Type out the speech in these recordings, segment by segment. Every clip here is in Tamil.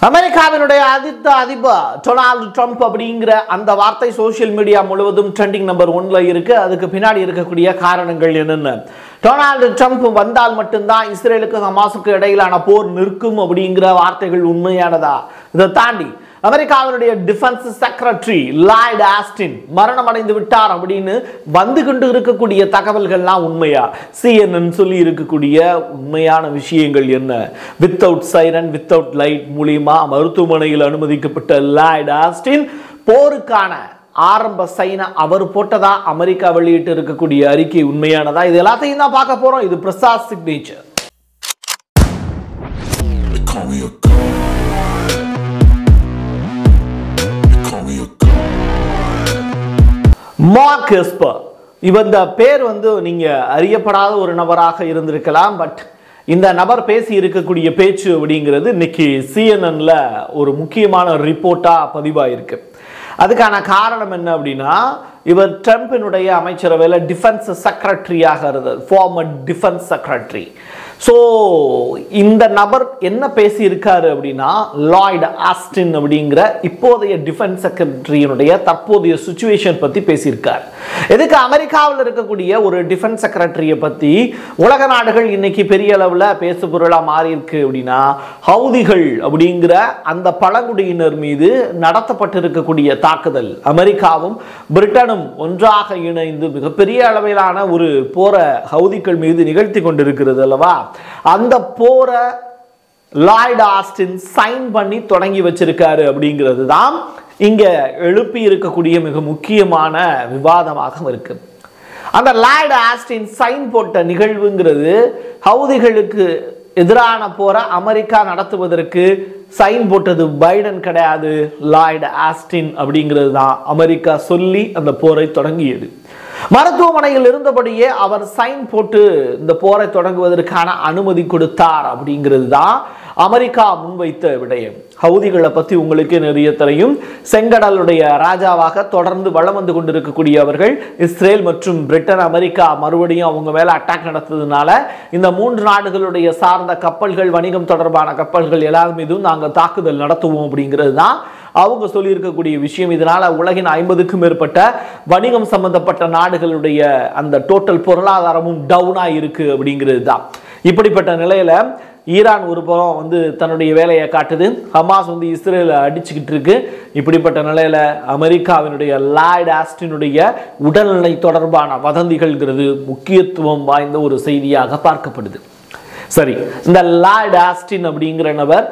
அமெரிக்காவினுடைய ஆதித்த அதிபர் டொனால்டு ட்ரம்ப் அப்படிங்கிற அந்த வார்த்தை சோஷியல் மீடியா முழுவதும் ட்ரெண்டிங் நம்பர் ஒன்ல இருக்கு அதுக்கு பின்னாடி இருக்கக்கூடிய காரணங்கள் என்னென்ன டொனால்டு ட்ரம்ப் வந்தால் மட்டும்தான் இஸ்ரேலுக்கு ஹமாஸுக்கு இடையிலான போர் நிற்கும் அப்படிங்கிற வார்த்தைகள் உண்மையானதா இதை தாண்டி அமெரிக்காவினுடைய டிஃபென்ஸ் செக்ரட்டரி லாய்ட் ஆஸ்டின் மரணம் அடைந்து விட்டார் அப்படின்னு வந்து கொண்டு இருக்கக்கூடிய தகவல்கள்லாம் உண்மையா சிஎன்என் சொல்லி இருக்கக்கூடிய உண்மையான விஷயங்கள் என்ன வித்தவுட் சைரன் வித்தவுட் லைட் மூலியமா மருத்துவமனையில் அனுமதிக்கப்பட்ட லாய்ட் ஆஸ்டின் போருக்கான ஆரம்ப சைனை அவர் போட்டதா அமெரிக்கா வெளியிட்டு இருக்கக்கூடிய அறிக்கை உண்மையானதா இது எல்லாத்தையும் தான் பார்க்க போறோம் இது Prasad signature They call me a god. They call me a god. Mark Esper இவர் இந்த பேர் வந்து நீங்க அறியப்படாத ஒரு நபராக இருந்திருக்கலாம் பட் இந்த நபர் பேசி இருக்கக்கூடிய பேச்சு அப்படிங்கிறது இன்னைக்கு சிஎன்என்ல ஒரு முக்கியமான ரிப்போர்ட்டா பதிவாயிருக்கு அதுக்கான காரணம் என்ன அப்படின்னா இவர் ட்ரம்பினுடைய அமைச்சரவையில் டிஃபென்ஸ் செக்ரட்டரியாக இருந்தது ஃபார்மர் டிஃபென்ஸ் செக்ரட்டரி ஸோ இந்த நபர் என்ன பேசியிருக்காரு அப்படின்னா லாய்டு ஆஸ்டின் அப்படிங்கிற இப்போதைய டிஃபென்ஸ் செக்ரட்டரியினுடைய தற்போதைய சுச்சுவேஷன் பற்றி பேசியிருக்கார் எதுக்கு அமெரிக்காவில் இருக்கக்கூடிய ஒரு டிஃபென்ஸ் செக்ரட்டரியை பற்றி உலக நாடுகள் இன்னைக்கு பெரிய அளவில் பேசு பொருளாக மாறி இருக்கு அப்படின்னா ஹவுதிகள் அப்படிங்கிற அந்த பழங்குடியினர் மீது நடத்தப்பட்டிருக்கக்கூடிய தாக்குதல் அமெரிக்காவும் பிரிட்டனும் ஒன்றாக இணைந்து மிகப்பெரிய அளவிலான ஒரு போரை ஹவுதிகள் மீது நிகழ்த்தி கொண்டிருக்கிறது அல்லவா அந்த போரை லாய்ட் ஆஸ்டின் சைன் பண்ணி தொடங்கி வச்சிருக்காரு அப்படிங்கிறது தான் இங்க எழுப்பி இருக்கக்கூடிய மிக முக்கியமான விவாதமாக இருக்கு அந்த லாய்டு ஆஸ்டின் சைன் போட்ட நிகழ்வுங்கிறது ஹவுதிகளுக்கு எதிரான போரை அமெரிக்கா நடத்துவதற்கு சைன் போட்டது பைடன் கிடையாது லாய்டு ஆஸ்டின் அப்படிங்கிறது தான் அமெரிக்கா சொல்லி அந்த போரை தொடங்கியது மருத்துவமனையில் இருந்தபடியே அவர் சைன் போட்டு இந்த போரை தொடங்குவதற்கான அனுமதி கொடுத்தார் அப்படிங்கிறது தான் அமெரிக்கா முன்வைத்த விடயம் ஹவுதிகளை பற்றி உங்களுக்கு நிறைய தெரியும் செங்கடலுடைய ராஜாவாக தொடர்ந்து வளம் வந்து கொண்டிருக்கக்கூடிய அவர்கள் இஸ்ரேல் மற்றும் பிரிட்டன் அமெரிக்கா மறுபடியும் அவங்க மேலே அட்டாக் நடத்ததுனால இந்த மூன்று நாடுகளுடைய சார்ந்த கப்பல்கள் வணிகம் தொடர்பான கப்பல்கள் எல்லார் மீதும் நாங்கள் தாக்குதல் நடத்துவோம் அப்படிங்கிறது தான் அவங்க சொல்லியிருக்கக்கூடிய விஷயம் இதனால உலகின் ஐம்பதுக்கும் மேற்பட்ட வணிகம் சம்பந்தப்பட்ட நாடுகளுடைய அந்த டோட்டல் பொருளாதாரமும் டவுனா இருக்கு அப்படிங்கிறது தான் இப்படிப்பட்ட நிலையில ஈரான் ஒரு புறம் வந்து தன்னுடைய வேலையை காட்டுது ஹமாஸ் வந்து இஸ்ரேலை அடிச்சுக்கிட்டு இருக்கு இப்படிப்பட்ட நிலையில அமெரிக்காவினுடைய லாய்ட் ஆஸ்டினுடைய உடல்நிலை தொடர்பான வதந்திகள்ங்கிறது முக்கியத்துவம் வாய்ந்த ஒரு செய்தியாக பார்க்கப்படுது சரி இந்த லாய்ட் ஆஸ்டின் அப்படிங்கிற நபர்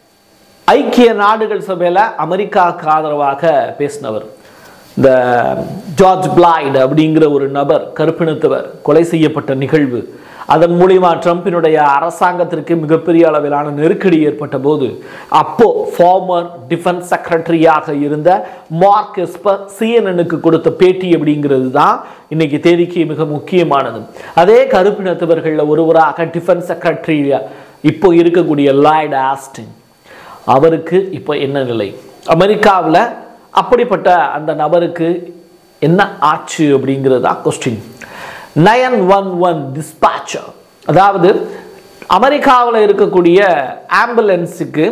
ஐக்கிய நாடுகள் சபையில் அமெரிக்காவுக்கு ஆதரவாக பேசினவர் இந்த ஜார்ஜ் பிளாய்டு அப்படிங்கிற ஒரு நபர் கருப்பினத்தவர் கொலை செய்யப்பட்ட நிகழ்வு அதன் மூலியமா ட்ரம்பினுடைய அரசாங்கத்திற்கு மிகப்பெரிய அளவிலான நெருக்கடி ஏற்பட்ட போது அப்போ ஃபார்மர் டிஃபென்ஸ் செக்ரட்டரியாக இருந்த மார்க் எஸ்பர் சிஎன்எனுக்கு கொடுத்த பேட்டி அப்படிங்கிறது தான் இன்னைக்கு தேதிக்கு மிக முக்கியமானது அதே கருப்பினத்தவர்களில் ஒருவராக டிஃபென்ஸ் செக்ரட்டரி இப்போ இருக்கக்கூடிய லாய்டு ஆஸ்டின் அவருக்கு இப்போ என்ன நிலை அமெரிக்காவில் அப்படிப்பட்ட அந்த நபருக்கு என்ன ஆச்சு அப்படிங்கிறது தான் question nine one one dispatcher அதாவது அமெரிக்காவில் இருக்கக்கூடிய ஆம்புலன்ஸுக்கு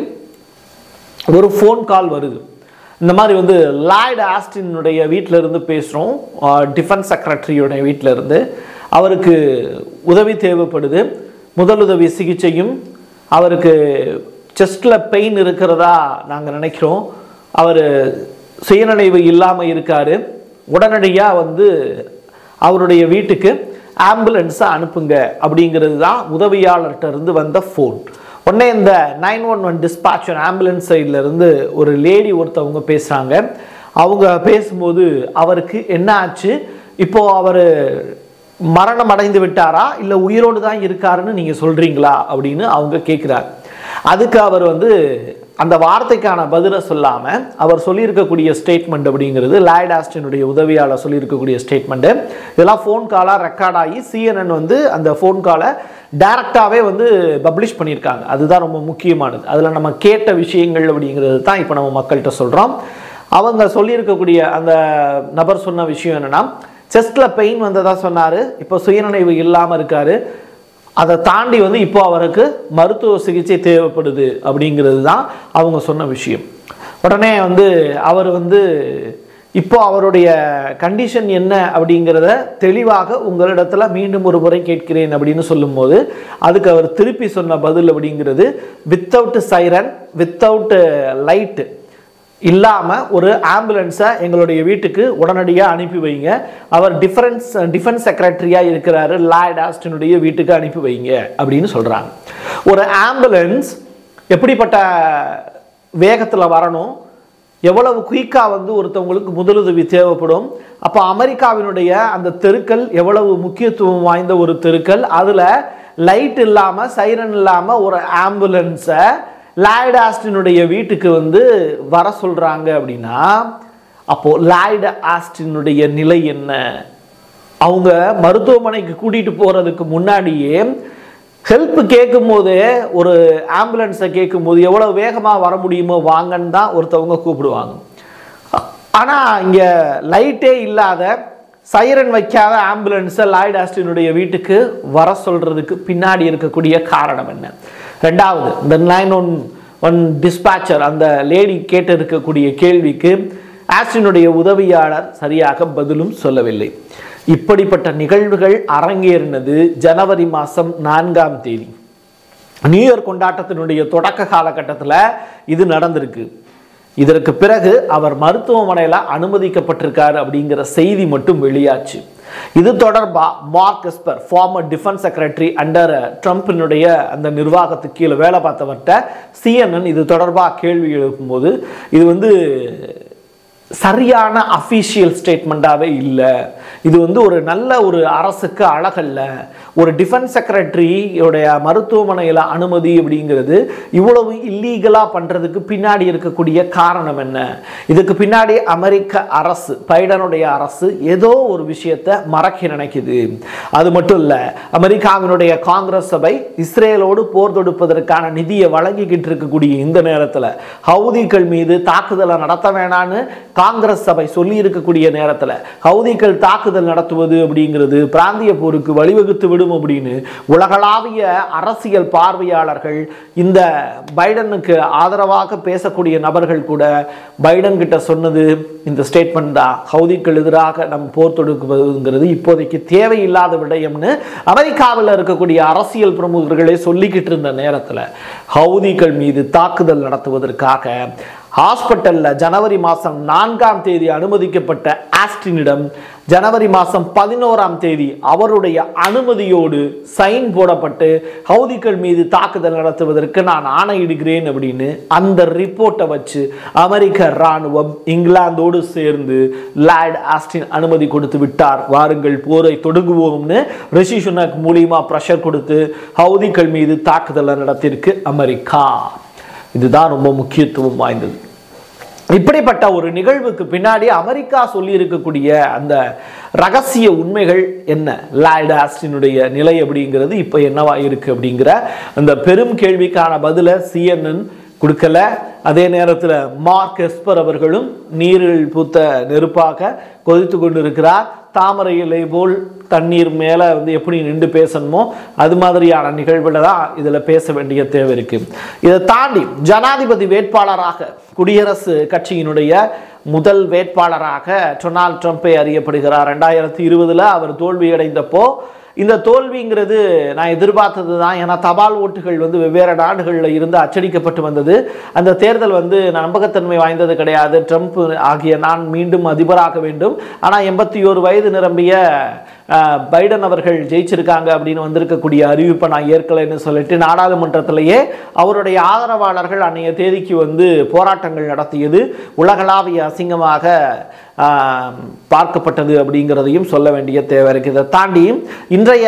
ஒரு ஃபோன் கால் வருது இந்த மாதிரி வந்து லாய்டு ஆஸ்டினுடைய வீட்டில் இருந்து பேசுகிறோம் டிஃபென்ஸ் செக்ரட்டரியோடைய வீட்டில் இருந்து அவருக்கு உதவி தேவைப்படுது முதலுதவி சிகிச்சையும் அவருக்கு செஸ்டில் பெயின் இருக்கிறதா நாங்கள் நினைக்கிறோம் அவர் சுயநினைவு இல்லாமல் இருக்கார் உடனடியாக வந்து அவருடைய வீட்டுக்கு ஆம்புலன்ஸை அனுப்புங்க அப்படிங்கிறது தான் உதவியாளர்கிட்ட இருந்து வந்த ஃபோன் உடனே இந்த nine one one dispatcher ambulance சைடில் இருந்து ஒரு லேடி ஒருத்தவங்க பேசுகிறாங்க அவங்க பேசும்போது அவருக்கு என்ன ஆச்சு இப்போ அவர் மரணம் அடைந்து விட்டாரா இல்லை உயிரோடு தான் இருக்காருன்னு நீங்கள் சொல்கிறீங்களா அப்படின்னு அவங்க கேட்குறாங்க அதுக்கு அவர் வந்து அந்த வார்த்தைக்கான பதிலை சொல்லாமல் அவர் சொல்லியிருக்கக்கூடிய ஸ்டேட்மெண்ட் அப்படிங்கிறது லாய்ட் ஆஸ்டினுடைய உதவியாளர் சொல்லியிருக்கக்கூடிய ஸ்டேட்மெண்ட்டு இதெல்லாம் ஃபோன் காலாக ரெக்கார்ட் ஆகி சிஎன்என் வந்து அந்த ஃபோன் காலை டைரக்டாகவே வந்து பப்ளிஷ் பண்ணியிருக்காங்க அதுதான் ரொம்ப முக்கியமானது அதில் நம்ம கேட்ட விஷயங்கள் அப்படிங்கிறது தான் இப்போ நம்ம மக்கள்கிட்ட சொல்கிறோம் அவங்க சொல்லியிருக்கக்கூடிய அந்த நபர் சொன்ன விஷயம் என்னென்னா செஸ்ட்டில் பெயின் வந்ததா சொன்னார் இப்போ சுயநினைவு இல்லாமல் இருக்கார் அதை தாண்டி வந்து இப்போ அவருக்கு மருத்துவ சிகிச்சை தேவைப்படுது அப்படிங்கிறது தான் அவங்க சொன்ன விஷயம் உடனே வந்து அவர் வந்து இப்போ அவருடைய கண்டிஷன் என்ன அப்படிங்கிறத தெளிவாக உங்களிடத்துல மீண்டும் ஒரு முறை கேட்கிறேன் அப்படின்னு சொல்லும்போது அதுக்கு அவர் திருப்பி சொன்ன பதில் அப்படிங்கிறது வித்தவுட் சைரன் வித்தவுட் லைட்டு இல்லாமல் ஒரு ஆம்புலன்ஸை எங்களுடைய வீட்டுக்கு உடனடியாக அனுப்பி வைங்க அவர் டிஃபரன்ஸ் டிஃபென்ஸ் செக்ரட்டரியாக இருக்கிறாரு லாய்ட் ஆஸ்டினுடைய வீட்டுக்கு அனுப்பி வைங்க அப்படின்னு சொல்கிறாங்க ஒரு ஆம்புலன்ஸ் எப்படிப்பட்ட வேகத்தில் வரணும் எவ்வளவு குயிக்காக வந்து ஒருத்தவங்களுக்கு முதலுதவி தேவைப்படும் அப்போ அமெரிக்காவினுடைய அந்த தெருக்கள் எவ்வளவு முக்கியத்துவம் வாய்ந்த ஒரு தெருக்கள் அதில் லைட் இல்லாமல் சைரன் இல்லாமல் ஒரு ஆம்புலன்ஸை லாய்டு ஆஸ்டினுடைய வீட்டுக்கு வந்து வர சொல்கிறாங்க அப்படின்னா அப்போது லாய்டு ஆஸ்டினுடைய நிலை என்ன அவங்க மருத்துவமனைக்கு கூட்டிகிட்டு போகிறதுக்கு முன்னாடியே ஹெல்ப் கேட்கும்போது ஒரு ஆம்புலன்ஸை கேட்கும்போது எவ்வளோ வேகமாக வர முடியுமோ வாங்கன்னு தான் ஒருத்தவங்க கூப்பிடுவாங்க ஆனால் இங்கே லைட்டே இல்லாத சைரன் வைக்காத ஆம்புலன்ஸை லாய்ட் ஆஸ்டினுடைய வீட்டுக்கு வர சொல்கிறதுக்கு பின்னாடி இருக்கக்கூடிய காரணம் என்ன ரெண்டாவது இந்த நைன் ஒன் ஒன் டிஸ்பேச்சர் அந்த லேடி கேட்டு இருக்கக்கூடிய கேள்விக்கு ஆஸ்டினுடைய உதவியாளர் சரியாக பதிலும் சொல்லவில்லை இப்படிப்பட்ட நிகழ்வுகள் அரங்கேறினது ஜனவரி மாதம் நான்காம் தேதி நியூ இயர் கொண்டாட்டத்தினுடைய தொடக்க காலகட்டத்தில் இது நடந்திருக்கு இதற்கு பிறகு அவர் மருத்துவமனையில் அனுமதிக்கப்பட்டிருக்காரு அப்படிங்கிற செய்தி மட்டும் வெளியாச்சு இது தொடர்பாக Mark Esper former defence secretary under ட்ரம்ப்பினுடைய அந்த நிர்வாகத்துக்கு கீழே வேலை பார்த்தவர்கிட்ட சிஎன்என் இது தொடர்பாக கேள்வி எழுப்பும்போது இது வந்து சரியான அஃபீஷியல் ஸ்டேட்மெண்ட்டாகவே இல்லை இது வந்து ஒரு நல்ல ஒரு அரசுக்கு அழகல்ல ஒரு டிஃபென்ஸ் செக்ரட்டரியோடைய மருத்துவமனையில் அனுமதி அப்படிங்கிறது இவ்வளவு இல்லீகலாக பண்ணுறதுக்கு பின்னாடி இருக்கக்கூடிய காரணம் என்ன இதுக்கு பின்னாடி அமெரிக்க அரசு பைடனுடைய அரசு ஏதோ ஒரு விஷயத்தை மறக்க நினைக்குது அது மட்டும் இல்லை அமெரிக்காவினுடைய காங்கிரஸ் சபை இஸ்ரேலோடு போர் தொடுப்பதற்கான நிதியை வழங்கிக்கிட்டு இருக்கக்கூடிய இந்த நேரத்தில் ஹவுதிகள் மீது தாக்குதலை நடத்த வேணான்னு காங்கிரஸ் சபை சொல்லி இருக்கக்கூடிய நேரத்தில் ஹவுதிகள் தாக்குதல் நடத்துவது அப்படிங்கிறது பிராந்திய போருக்கு வழிவகுத்து விடும் அப்படின்னு உலகளாவிய அரசியல் பார்வையாளர்கள் இந்த பைடனுக்கு ஆதரவாக பேசக்கூடிய நபர்கள் கூட பைடன் கிட்ட சொன்னது இந்த ஸ்டேட்மெண்ட் தான் ஹவுதிகள் எதிராக நம் போர் தொடுக்குவதுங்கிறது இப்போதைக்கு தேவையில்லாத விடயம்னு அமெரிக்காவில் இருக்கக்கூடிய அரசியல் பிரமுகர்களே சொல்லிக்கிட்டு இருந்த நேரத்தில் ஹவுதிகள் மீது தாக்குதல் நடத்துவதற்காக ஹாஸ்பிட்டலில் ஜனவரி மாதம் நான்காம் தேதி அனுமதிக்கப்பட்ட ஆஸ்டினிடம் ஜனவரி மாதம் பதினோராம் தேதி அவருடைய அனுமதியோடு சைன் போடப்பட்டு ஹவுதிகள் மீது தாக்குதல் நடத்துவதற்கு நான் ஆணையிடுகிறேன் அப்படின்னு அந்த ரிப்போர்ட்டை வச்சு அமெரிக்க இராணுவம் இங்கிலாந்தோடு சேர்ந்து லார்ட் ஆஸ்டின் அனுமதி கொடுத்து விட்டார் வாருங்கள் போரை தொடங்குவோம்னு ரிஷி சுனக் மூலியமா ப்ரெஷர் கொடுத்து ஹவுதிகள் மீது தாக்குதல் நடத்தியிருக்கு அமெரிக்கா இதுதான் ரொம்ப முக்கியத்துவம் வாய்ந்தது இப்படிப்பட்ட ஒரு நிகழ்வுக்கு பின்னாடி அமெரிக்கா சொல்லி இருக்கக்கூடிய அந்த ரகசிய உண்மைகள் என்ன லாய்டு ஆஸ்டினுடைய நிலை அப்படிங்கிறது இப்போ என்னவா இருக்கு அப்படிங்கிற அந்த பெரும் கேள்விக்கான பதிலை சிஎன்என் கொடுக்கல அதே நேரத்தில் மார்க் எஸ்பர் அவர்களும் நீரில் பூத்த நெருப்பாக கொதித்து கொண்டிருக்கிறார் தாமரை இலை போல் தண்ணீர் மேலே வந்து எப்படி நின்று பேசணுமோ அது மாதிரியான நிகழ்வில் தான் இதில் பேச வேண்டிய தேவை இருக்கு இதை தாண்டி ஜனாதிபதி வேட்பாளராக குடியரசு கட்சியினுடைய முதல் வேட்பாளராக டொனால்ட் ட்ரம்ப்பை அறியப்படுகிறார் ரெண்டாயிரத்தி இருபதுல அவர் தோல்வியடைந்தப்போ இந்த தோல்விங்கிறது நான் எதிர்பார்த்தது தான் ஏன்னா தபால் ஓட்டுகள் வந்து வெவ்வேறு நாடுகளில் இருந்து அச்சடிக்கப்பட்டு வந்தது அந்த தேர்தல் வந்து நம்பகத்தன்மை வாய்ந்தது கிடையாது ட்ரம்ப் ஆகிய நான் மீண்டும் அதிபராக வேண்டும் ஆனால் எண்பத்தி ஒரு வயது நிரம்பிய அஹ், பைடன் அவர்கள் ஜெயிச்சிருக்காங்க அப்படின்னு வந்திருக்கக்கூடிய அறிவிப்பை நான் ஏற்கலைன்னு சொல்லிட்டு நாடாளுமன்றத்திலேயே அவருடைய ஆதரவாளர்கள் அன்னைய தேதிக்கு வந்து போராட்டங்கள் நடத்தியது உலகளாவிய அசிங்கமாக ஆஹ், பார்க்கப்பட்டது அப்படிங்கிறதையும் சொல்ல வேண்டிய தேவை இருக்குது இதை தாண்டி இன்றைய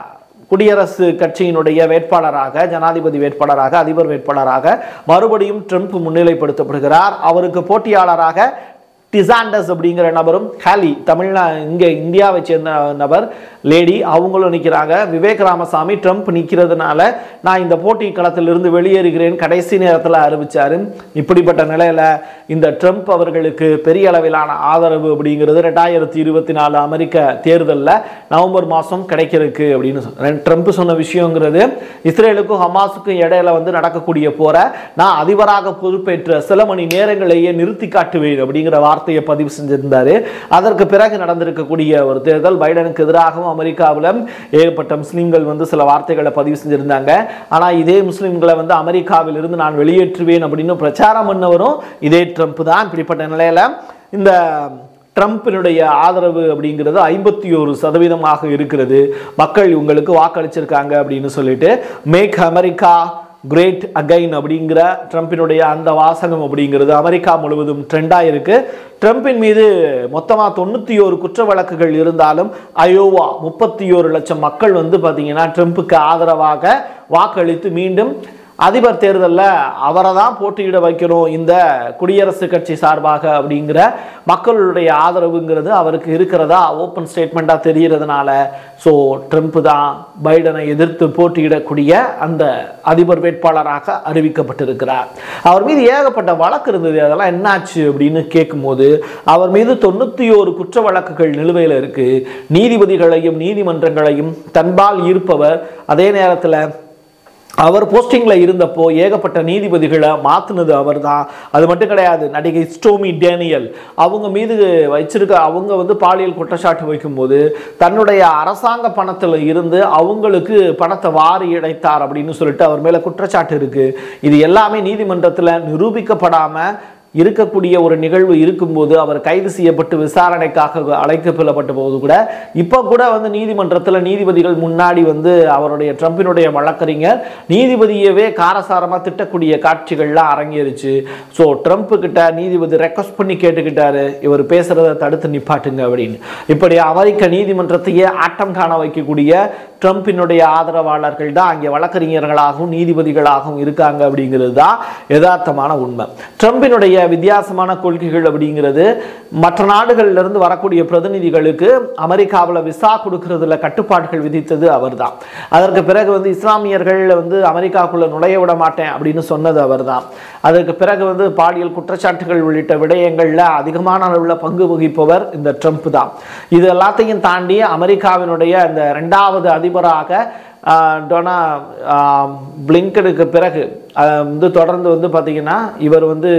குடியரசு கட்சியினுடைய வேட்பாளராக ஜனாதிபதி வேட்பாளராக அதிபர் வேட்பாளராக மறுபடியும் ட்ரம்ப் முன்னிலைப்படுத்தப்படுகிறார் அவருக்கு போட்டியாளராக டிசாண்டஸ் அப்படிங்கிற நபரும் ஹாலி தமிழ்நா இங்கே இந்தியாவை சேர்ந்த நபர் லேடி அவங்களும் நிற்கிறாங்க விவேக் ராமசாமி ட்ரம்ப் நிற்கிறதுனால நான் இந்த போட்டி களத்திலிருந்து வெளியேறுகிறேன் கடைசி நேரத்தில் அறிவிச்சாரு இப்படிப்பட்ட நிலையில இந்த ட்ரம்ப் அவர்களுக்கு பெரிய அளவிலான ஆதரவு அப்படிங்கிறது ரெண்டாயிரத்தி இருபத்தி நாலு அமெரிக்க தேர்தலில் நவம்பர் மாதம் கிடைக்கிறதுக்கு அப்படின்னு சொன்ன ட்ரம்ப் சொன்ன விஷயங்கிறது இஸ்ரேலுக்கும் ஹமாஸுக்கும் இடையில வந்து நடக்கக்கூடிய போரை நான் அதிபராக பொறுப்பேற்ற சில மணி நேரங்களையே நிறுத்தி காட்டுவேன் அப்படிங்கிற வார்த்தையை பதிவு செஞ்சிருந்தாரு அதற்கு பிறகு நடந்திருக்கக்கூடிய ஒரு தேர்தல் பைடனுக்கு எதிராகவும் அமெரிக்காவில் ஏகப்பட்ட முஸ்லிம்கள் வந்து சில வார்த்தைகளை பதிவு செஞ்சிருந்தாங்க ஆனால் இதே முஸ்லிம்களை வந்து அமெரிக்காவில் இருந்து நான் வெளியேற்றுவேன் அப்படின்னு பிரச்சாரம் பண்ணவரும் இதே ட்ரம்ப் தான் இப்படிப்பட்ட நிலையில இந்த ட்ரம்ப்பினுடைய ஆதரவு அப்படிங்கிறது ஐம்பத்தி ஒரு சதவீதமாக இருக்கிறது மக்கள் இவங்களுக்கு வாக்களிச்சிருக்காங்க அப்படின்னு சொல்லிட்டு மேக் அமெரிக்கா கிரேட் அகைன் அப்படிங்கிற ட்ரம்பினுடைய அந்த வாசகம் அப்படிங்கிறது அமெரிக்கா முழுவதும் ட்ரெண்டாக இருக்கு ட்ரம்பின் மீது மொத்தமாக தொண்ணூற்றி ஒரு குற்ற வழக்குகள் இருந்தாலும் அயோவா முப்பத்தி ஒரு லட்சம் மக்கள் வந்து பார்த்தீங்கன்னா ட்ரம்ப்புக்கு ஆதரவாக வாக்களித்து மீண்டும் அதிபர் தேர்தலில் அவரை தான் போட்டியிட வைக்கணும் இந்த குடியரசுக் கட்சி சார்பாக அப்படிங்கிற மக்களுடைய ஆதரவுங்கிறது அவருக்கு இருக்கிறதா ஓப்பன் ஸ்டேட்மெண்ட்டாக தெரிகிறதுனால ஸோ ட்ரம்ப் தான் பைடனை எதிர்த்து போட்டியிடக்கூடிய அந்த அதிபர் வேட்பாளராக அறிவிக்கப்பட்டிருக்கிறார் அவர் மீது ஏகப்பட்ட வழக்கு இருந்தது அதெல்லாம் என்னாச்சு அப்படின்னு கேட்கும்போது அவர் மீது தொண்ணூற்றி ஒரு குற்ற வழக்குகள் நிலுவையில் இருக்கு நீதிபதிகளையும் நீதிமன்றங்களையும் தன்பால் ஈர்ப்பவர் அதே நேரத்தில் அவர் போஸ்டிங்கில் இருந்தப்போ ஏகப்பட்ட நீதிபதிகளை மாற்றினது அவர் தான் அது மட்டும் கிடையாது நடிகை ஸ்டோமி டேனியல் அவங்க மீது வச்சிருக்க அவங்க வந்து பாலியல் குற்றச்சாட்டு வைக்கும்போது தன்னுடைய அரசாங்க பணத்தில் இருந்து அவங்களுக்கு பணத்தை வாரி இடைத்தார் அப்படின்னு சொல்லிட்டு அவர் மேலே குற்றச்சாட்டு இருக்கு இது எல்லாமே நீதிமன்றத்தில் நிரூபிக்கப்படாமல் இருக்கக்கூடிய ஒரு நிகழ்வு இருக்கும்போது அவர் கைது செய்யப்பட்டு விசாரணைக்காக அழைக்கப்படப்பட்ட போது கூட இப்போ கூட வந்து நீதிமன்றத்தில் நீதிபதிகள் முன்னாடி வந்து அவருடைய ட்ரம்பினுடைய வழக்கறிஞர் நீதிபதியவே காரசாரமாக திட்டக்கூடிய காட்சிகள்லாம் அரங்கேறிச்சு ஸோ ட்ரம்ப் கிட்ட நீதிபதி ரெக்வஸ்ட் பண்ணி கேட்டுக்கிட்டாரு இவர் பேசுறத தடுத்து நிப்பாட்டுங்க அப்படின்னு இப்படி அமெரிக்க நீதிமன்றத்தையே ஆட்டம் காண வைக்கக்கூடிய ட்ரம்பினுடைய ஆதரவாளர்கள் தான் அங்கே வழக்கறிஞர்களாகவும் நீதிபதிகளாகவும் இருக்காங்க அப்படிங்கிறது தான் யதார்த்தமான உண்மை ட்ரம்பினுடைய வித்தியாசமான கொள்கைகள் அப்படிங்கிறது மற்ற நாடுகள்ல இருந்து வரக்கூடிய பிரதிநிதிகளுக்கு அமெரிக்காவில் விசா கொடுக்கறதுல கட்டுப்பாடுகள் விதித்தது அவர்தான் அதற்கு பிறகு வந்து இஸ்லாமியர்கள் வந்து அமெரிக்காக்குள்ள நுழைய விட மாட்டேன் அப்படின்னு சொன்னது அவர்தான் அதற்கு பிறகு வந்து பாலியல் குற்றச்சாட்டுகள் உள்ளிட்ட விடயங்கள்ல அதிகமான அளவில் பங்கு வகிப்பவர் இந்த ட்ரம்ப் தான் இது எல்லாத்தையும் தாண்டி அமெரிக்காவினுடைய இந்த ரெண்டாவது அதிபராக ஆஹ், டொனா ஆஹ், பிளிங்கனுக்கு பிறகு ஆஹ், வந்து தொடர்ந்து வந்து பார்த்தீங்கன்னா இவர் வந்து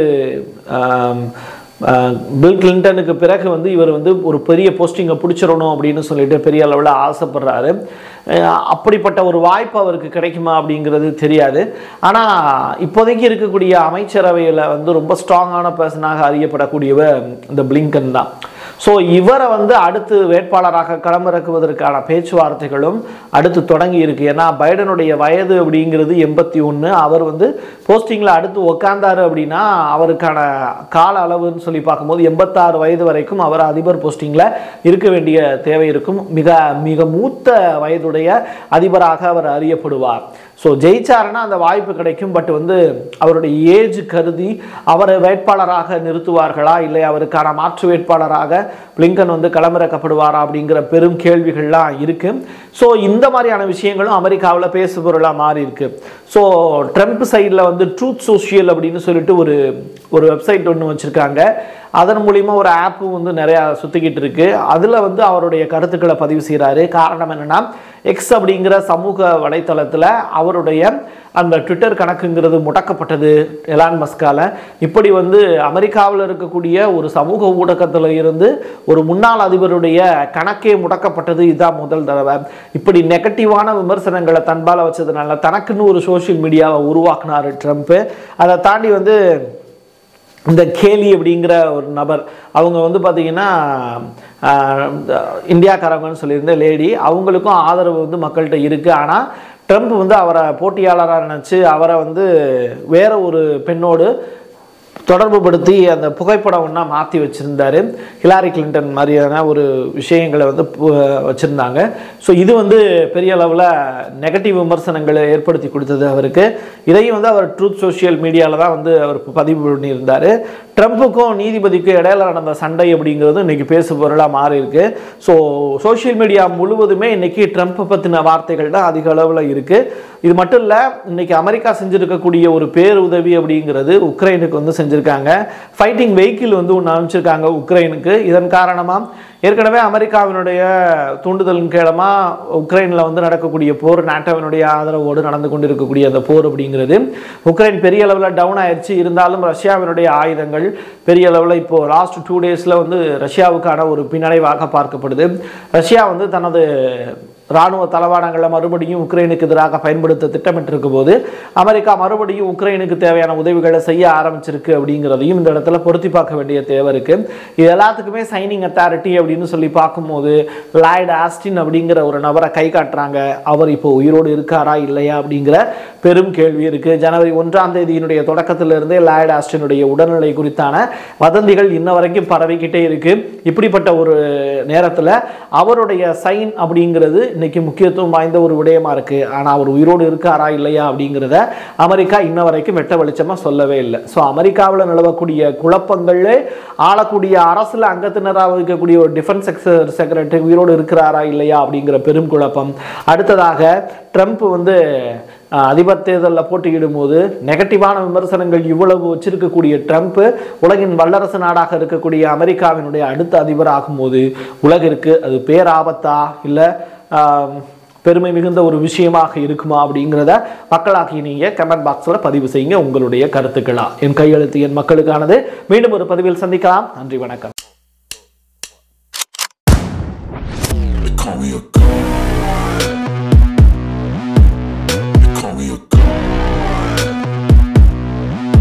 ஆம், ஆஹ், பில் கிளின்டனுக்கு பிறகு வந்து இவர் வந்து ஒரு பெரிய போஸ்டிங்கை பிடிச்சிடணும் அப்படின்னு சொல்லிட்டு பெரிய அளவில் ஆசைப்படுறாரு ஆஹ், அப்படிப்பட்ட ஒரு வாய்ப்பு அவருக்கு கிடைக்குமா அப்படிங்கிறது தெரியாது ஆனால் இப்போதைக்கு இருக்கக்கூடிய அமைச்சரவையில் வந்து ரொம்ப ஸ்ட்ராங்கான பர்சனாக அறியப்படக்கூடியவர் இந்த பிளிங்கன் தான் ஸோ இவரை வந்து அடுத்து வேட்பாளராக களமிறக்குவதற்கான பேச்சுவார்த்தைகளும் அடுத்து தொடங்கி இருக்கு ஏன்னா பைடனுடைய வயது அப்படிங்கிறது எண்பத்தி ஒன்று அவர் வந்து போஸ்டிங்கில் அடுத்து உக்காந்தாரு அப்படின்னா அவருக்கான கால அளவுன்னு சொல்லி பார்க்கும்போது எண்பத்தாறு வயது வரைக்கும் அவர் அதிபர் போஸ்டிங்கில் இருக்க வேண்டிய தேவை இருக்கும் மிக மிக மூத்த வயதுடைய அதிபராக அவர் அறியப்படுவார் ஸோ ஜெயிச்சாருன்னா அந்த வாய்ப்பு கிடைக்கும் பட் வந்து அவருடைய ஏஜ் கருதி அவரை வேட்பாளராக நிறுத்துவார்களா இல்லை அவருக்கான மாற்று வேட்பாளராக பிளிங்கன் வந்து களமிறக்கப்படுவாரா அப்படிங்கிற பெரும் கேள்விகள்லாம் இருக்கு ஸோ இந்த மாதிரியான விஷயங்களும் அமெரிக்காவில் பேசு பொருளாக மாறி இருக்கு ஸோ ட்ரம்ப் சைடில் வந்து ட்ரூத் சோஷியல் அப்படின்னு சொல்லிட்டு ஒரு ஒரு வெப்சைட் ஒன்று வச்சுருக்காங்க அதன் மூலிமா ஒரு ஆப்பும் வந்து நிறையா சுற்றிக்கிட்டு இருக்கு அதில் வந்து அவருடைய கருத்துக்களை பதிவு செய்கிறாரு காரணம் என்னன்னா எக்ஸ் அப்படிங்கிற சமூக வலைத்தளத்தில் அவருடைய அந்த ட்விட்டர் கணக்குங்கிறது முடக்கப்பட்டது எலான் மஸ்கால இப்படி வந்து அமெரிக்காவில் இருக்கக்கூடிய ஒரு சமூக ஊடகத்தில் இருந்து ஒரு முன்னாள் அதிபருடைய கணக்கே முடக்கப்பட்டது இதான் முதல் தடவை இப்படி நெகட்டிவான விமர்சனங்களை தன்பால வச்சதுனால தனக்குன்னு ஒரு சோஷியல் மீடியாவை உருவாக்குனாரு ட்ரம்ப் அதை தாண்டி வந்து இந்த கேலி அப்படிங்கிற ஒரு நபர் அவங்க வந்து பார்த்தீங்கன்னா ஆஹ், இந்தியாக்காரங்கன்னு சொல்லியிருந்த லேடி அவங்களுக்கும் ஆதரவு வந்து மக்கள்கிட்ட இருக்குது ஆனால் ட்ரம்ப் வந்து அவரை போட்டியாளராக நினச்சி அவரை வந்து வேற ஒரு பெண்ணோடு தொடர்பு படுத்தி அந்த புகைப்படம் ஒன்றா மாற்றி வச்சுருந்தாரு ஹிலாரி கிளின்டன் மாதிரியான ஒரு விஷயங்களை வந்து பு- வச்சுருந்தாங்க ஸோ இது வந்து பெரிய அளவில் நெகட்டிவ் விமர்சனங்களை ஏற்படுத்தி கொடுத்தது அவருக்கு இதையும் வந்து அவர் ட்ரூத் சோஷியல் மீடியாவில் தான் வந்து அவர் பதிவு பண்ணியிருந்தார் ட்ரம்ப்புக்கும் நீதிபதிக்கும் இடையில நடந்த சண்டை அப்படிங்கிறது இன்னைக்கு பேசு பொருளாக மாறி இருக்கு ஸோ சோஷியல் மீடியா முழுவதுமே இன்னைக்கு ட்ரம்ப்பை பற்றின வார்த்தைகள் தான் அதிக அளவில் இருக்கு இது மட்டும் இல்லை இன்னைக்கு அமெரிக்கா செஞ்சிருக்கக்கூடிய ஒரு பேருதவி அப்படிங்கிறது உக்ரைனுக்கு வந்து செஞ்சிருக்காங்க ஃபைட்டிங் வெஹிக்கிள் வந்து ஒன்று அனுப்பிச்சிருக்காங்க உக்ரைனுக்கு இதன் காரணமாக ஏற்கனவே அமெரிக்காவினுடைய தூண்டுதலின் கீழமா உக்ரைனில் வந்து நடக்கக்கூடிய போர் நாட்டோவினுடைய ஆதரவோடு நடந்து கொண்டிருக்கக்கூடிய அந்த போர் அப்படிங்கிறது உக்ரைன் பெரிய அளவில் டவுன் ஆயிடுச்சு இருந்தாலும் ரஷ்யாவினுடைய ஆயுதங்கள் பெரிய அளவில் இப்போ லாஸ்ட் டூ டேஸில் வந்து ரஷ்யாவுக்கான ஒரு பின்னடைவாக பார்க்கப்படுது ரஷ்யா வந்து தனது ராணுவ தளவாடங்களை மறுபடியும் உக்ரைனுக்கு எதிராக பயன்படுத்த திட்டமிட்டிருக்கும் போது அமெரிக்கா மறுபடியும் உக்ரைனுக்கு தேவையான உதவிகளை செய்ய ஆரம்பிச்சிருக்கு அப்படிங்கிறதையும் இந்த இடத்துல பொருத்தி பார்க்க வேண்டிய தேவை இருக்கு இது எல்லாத்துக்குமே சைனிங் அத்தாரிட்டி அப்படின்னு சொல்லி பார்க்கும்போது லாய்டு ஆஸ்டின் அப்படிங்கிற ஒரு நபரை கை காட்டுறாங்க அவர் இப்போ உயிரோடு இருக்காரா இல்லையா அப்படிங்கிற பெரும் கேள்வி இருக்கு ஜனவரி ஒன்றாம் தேதியினுடைய தொடக்கத்திலிருந்தே லாய்டு ஆஸ்டினுடைய உடல்நிலை குறித்தான வதந்திகள் இன்ன வரைக்கும் பரவிக்கிட்டே இருக்கு இப்படிப்பட்ட ஒரு நேரத்தில் அவருடைய சைன் அப்படிங்கிறது இன்னைக்கு முக்கியத்துவம் வாய்ந்த ஒரு விடயமா இருக்கு ஆனால் அவர் உயிரோடு இருக்காரா இல்லையா அப்படிங்கிறத அமெரிக்கா இன்ன வரைக்கும் வெட்ட வெளிச்சமா சொல்லவே இல்லை ஸோ அமெரிக்காவில் நிலவக்கூடிய குழப்பங்கள்ல ஆளக்கூடிய அரசுல அங்கத்தினராக இருக்கக்கூடிய ஒரு டிஃபென்ஸ் செக்ரட்டரி உயிரோடு இருக்கிறாரா இல்லையா அப்படிங்கிற பெரும் குழப்பம் அடுத்ததாக ட்ரம்ப் வந்து அஹ், அதிபர் தேர்தலில் போட்டியிடும் போது நெகட்டிவான விமர்சனங்கள் இவ்வளவு வச்சிருக்கக்கூடிய ட்ரம்ப் உலகின் வல்லரசு நாடாக இருக்கக்கூடிய அமெரிக்காவினுடைய அடுத்த அதிபர் ஆகும்போது உலகிற்கு அது பேராபத்தா இல்லை பெருமை மிகுந்த ஒரு விஷயமாக இருக்குமா அப்படிங்கிறத மக்களாகி நீங்கள் கமெண்ட் பாக்ஸில் பதிவு செய்யுங்க உங்களுடைய கருத்துக்களா என் கையெழுத்து என் மக்களுக்கானது மீண்டும் ஒரு பதிவில் சந்திக்கலாம் நன்றி வணக்கம் They call me a